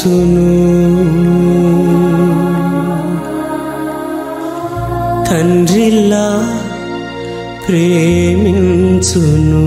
ప్రేమించును తండ్రిలా ప్రేమించును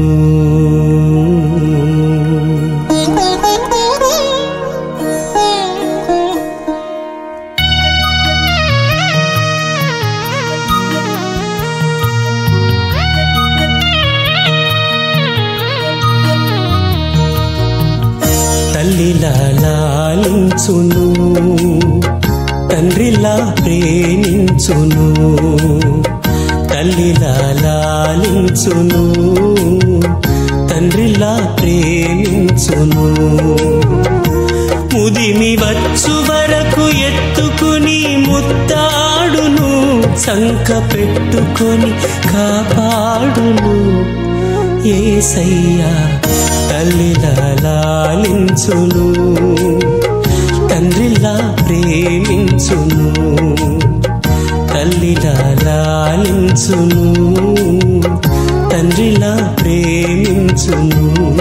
తల్లిలా లాలించును తండ్రిలా ప్రేమించును తల్లిలా లాలించును తండ్రిలా ప్రేమించును ముదిమి వచ్చు వరకు ఎత్తుకుని ముత్తాడును సంక పెట్టుకొని కాపాడును ఏసయ్యా తల్లిలా లాలించును తండ్రిలా ప్రేమించును తల్లిలా లాలించును తండ్రిలా ప్రేమించును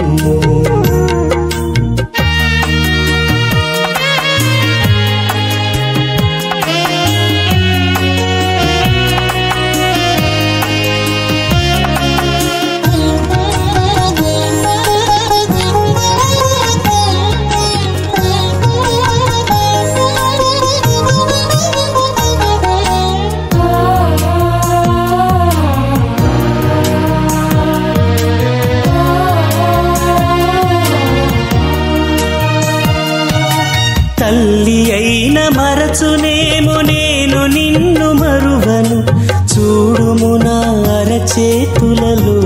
తల్లి అయిన మరచునేమో నేను నిన్ను మరువను చూడుము నా అరచేతులలో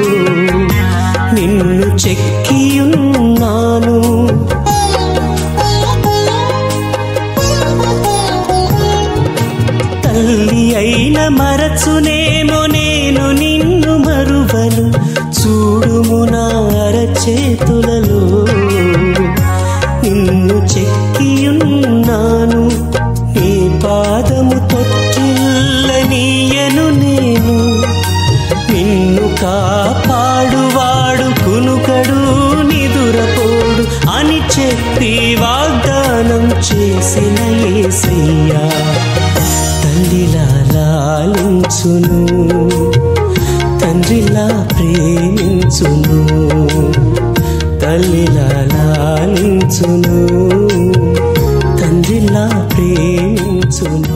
నిన్ను చెక్కియున్నాను తల్లి అయిన మరచునేమో నేను నిన్ను మరువను చూడుము నా అరచేతులలో నిన్ను చెక్కియున్నాను నీ పాదము తొట్టిల్లనీయను నేను నిన్ను కాపాడువాడు కునుకడు నిదురపోడు అని చెప్పి వాగ్దానం చేసిన ఏసయ్యా తల్లిలా లాలించును తండ్రిలా ప్రేమించును తల్లిలా లాలించును తండ్రిలా ప్రేమించును